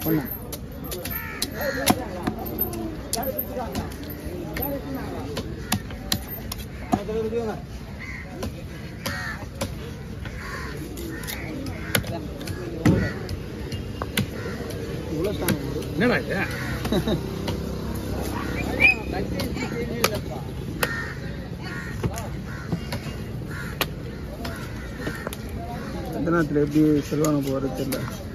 ஒன்று இவ்வளோ தாங்க என்னடா இது இந்த நேரத்தில் எப்படி செல்வாங்க போகிறது தெரியல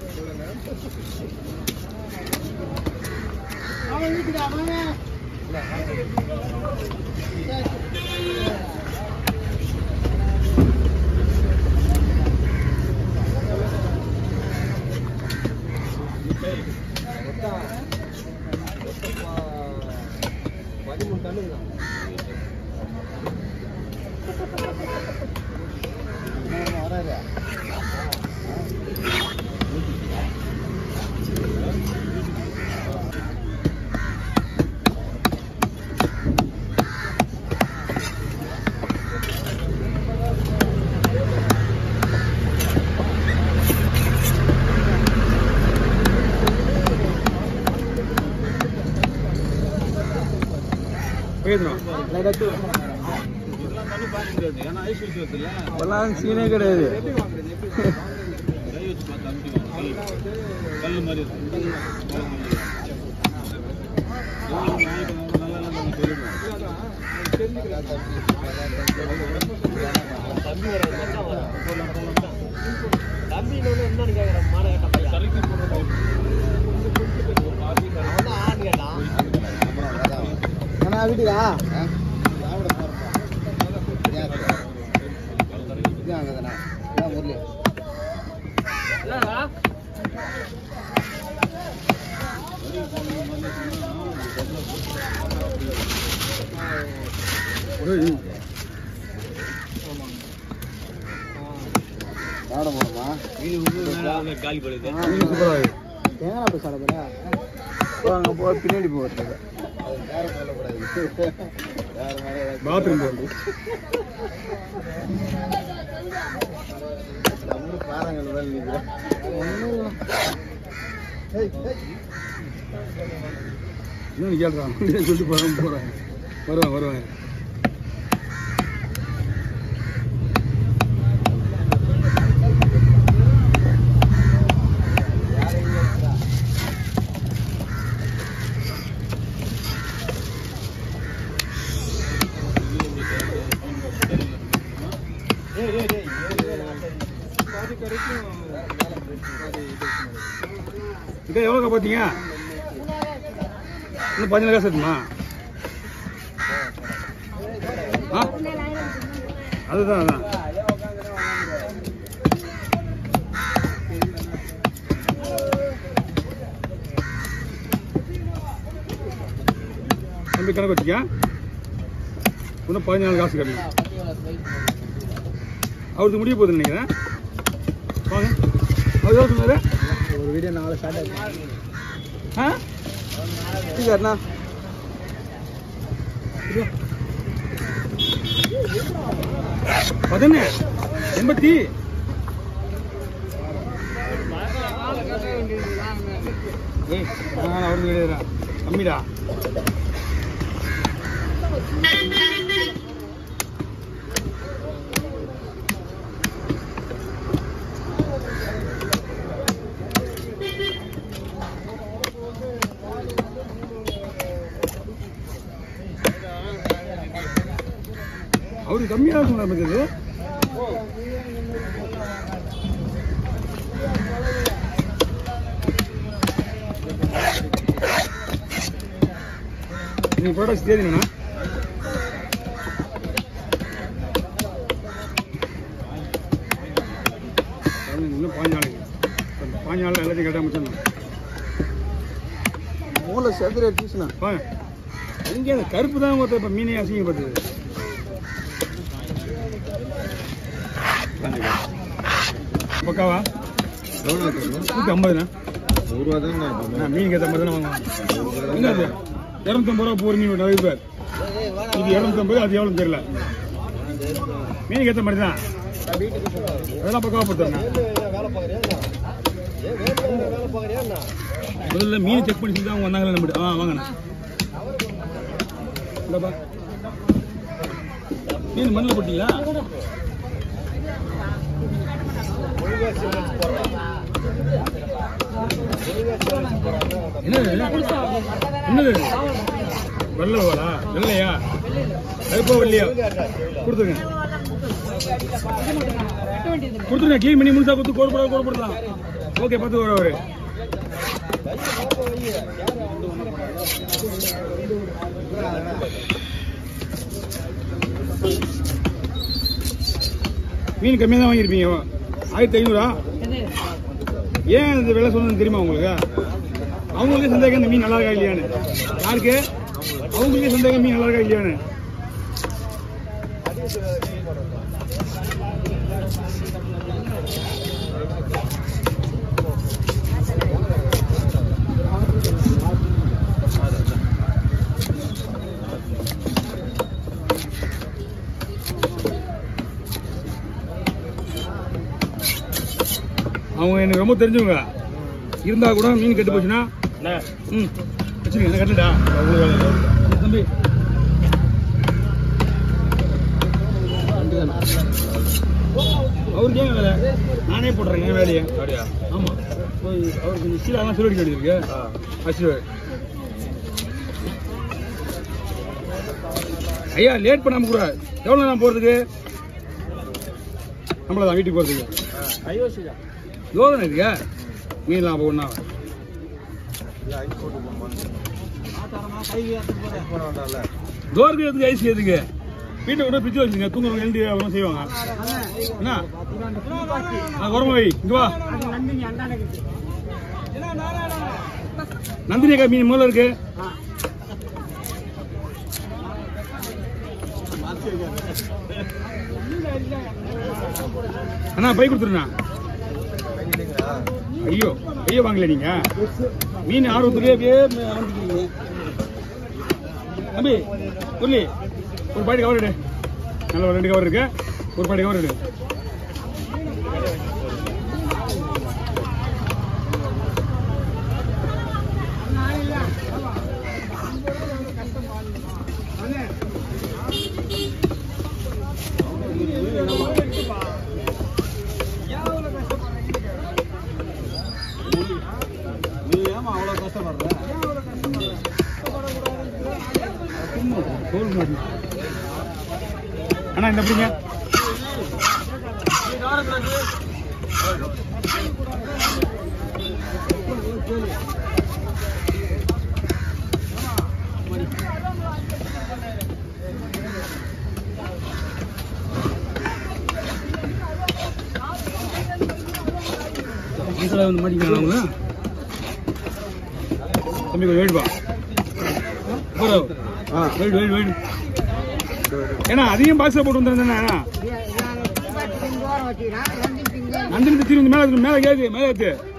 போயிடணும் இப்போல்லாம் சீனே கிடையாது கல் மாதிரி அண்ணா வீட்டுக்கா காலி படுது சூப்பராக தேங்காய் போய் சாப்பிட போறா அங்கே போ பின்னாடி போகிறது பாத்ரூம் போகுது இன்னும் கேட்குறான் சொல்லிட்டு போகிறோம் போகிறேன் வருவான் வருவான் இதை எவ்வளோக்கா பார்த்தீங்க இன்னும் பதினேழு காசு இருக்குமா ஆ அதுதான் அதான் தம்பி கணக்கு வச்சுக்க இன்னும் பதினாலு காசு கிடைக்கும் அவருக்கு முடிய போகுதுன்னு நினைக்கிறேன் வாங்க அவர் எவ்வளோ சொன்னாரு ஒரு வீடியோ நாலு ஸ்டார்ட் ஆகும் ஆ சரிண்ணா பதினொன்று எண்பத்தி ஏய் நான் அவருக்கு கிடையாதுடா கம்மிடா அவருக்கு கம்மியாக சொன்னார் மச்சது நீ ப்ராடக்ட்ஸ் தேதிங்கண்ணா இன்னும் பாஞ்சு நாளைக்கு அந்த பாஞ்சு நாளில் எல்லாத்தையும் கேட்டால் முடிச்சிடணும் மூளை செதுற டீஸ்ண்ணா வாங்க எங்கே அந்த கருப்பு தான் ஒருத்தர் இப்போ மீனே அசிங்கப்படுத்துது பக்காவா நூற்றி ஐம்பதுண்ணா நான் மீனுக்கு ஏற்ற மாதிரி தானே வாங்குவேன் என்ன அது இரநூத்தம்பது ரூபா போகிற மீன் நிறைய பேர் இது இரநூத்தம்பது அது எவ்வளோ தெரியல மீனுக்கு ஏற்ற மாதிரி தான் அதெல்லாம் பக்காவா போட்டுருங்க முதல்ல மீன் செக் பண்ணி சொல்லி அவங்க வந்தாங்களே நம்ம ஆ வாங்கண்ணா இந்தாப்பா மீன் மண்ணில் போட்டீங்களா என்னது என்னது வெள்ளை வாடா வெள்ளையா கருப்பா வெள்ளையா கொடுத்துருங்க கொடுத்துருங்க க்ளீன் பண்ணி முழுசா கொடுத்து கோடு போட கோடு போடலாம் ஓகே பார்த்து வர அவரு மீன் கம்மியாக தான் வாங்கியிருப்பீங்க ஆயிரத்தி ஐநூறா ஏன் இந்த விலை சொல்லணும்னு தெரியுமா உங்களுக்கு அவங்களுக்கே சந்தேகம் இந்த மீன் நல்லா இருக்கா இல்லையான்னு யாருக்கு அவங்களுக்கே சந்தேகம் மீன் நல்லா இருக்கா இல்லையான்னு அவங்க எனக்கு ரொம்ப தெரிஞ்சவங்க இருந்தா கூட மீன் கெட்டு போச்சுன்னா ம் வச்சுருங்க என்ன கட்டடா தம்பி அவருக்கு ஏன் வேலை நானே போடுறேங்க என் வேலையை ஆமா போய் அவருக்கு இந்த சீலா சொல்லி அடிக்க வேண்டியிருக்கு அசிடுவார் ஐயா லேட் பண்ணாம கூட எவ்வளோ நேரம் போகிறதுக்கு நம்மள தான் வீட்டுக்கு போகிறதுக்கு யோகனை இருக்கியா மீன்லாம் அப்போ ஒன்றா டோருக்கு எதுக்கு ஐஸ் எதுக்கு வீட்டை கூட பிச்சு வச்சுங்க தூங்குறவங்க எழுதி அப்புறம் செய்வாங்க என்ன ஆ உரமா வை இங்க வா நந்தினி அக்கா மீன் முதல்ல இருக்கு அண்ணா பை கொடுத்துருண்ணா ஐயோ ஐயோ வாங்கல நீங்க மீன் ஆர்வத்துலயே அப்படியே வந்துக்கிறீங்க தம்பி புள்ளி ஒரு பாடி கவர் எடு நல்ல ஒரு ரெண்டு கவர் இருக்கு ஒரு பாடி கவர் எடு நீ ஏமா அவ்வளவு கஷ்டப்படுற அண்ணா இந்த அப்படிங்க வீட்டில் வந்து மாட்டிக்கிறாங்க அவங்க தம்பி கொஞ்சம் வேடுப்பா வெயிட் வெயிட் வெயிட் ஏன்னா அதிகம் பாக்ஸில் போட்டு வந்துருந்தேண்ணா நந்தினி திரும்பி மேலே இருக்கு மேலே கேக்கு மேலே இருக்கு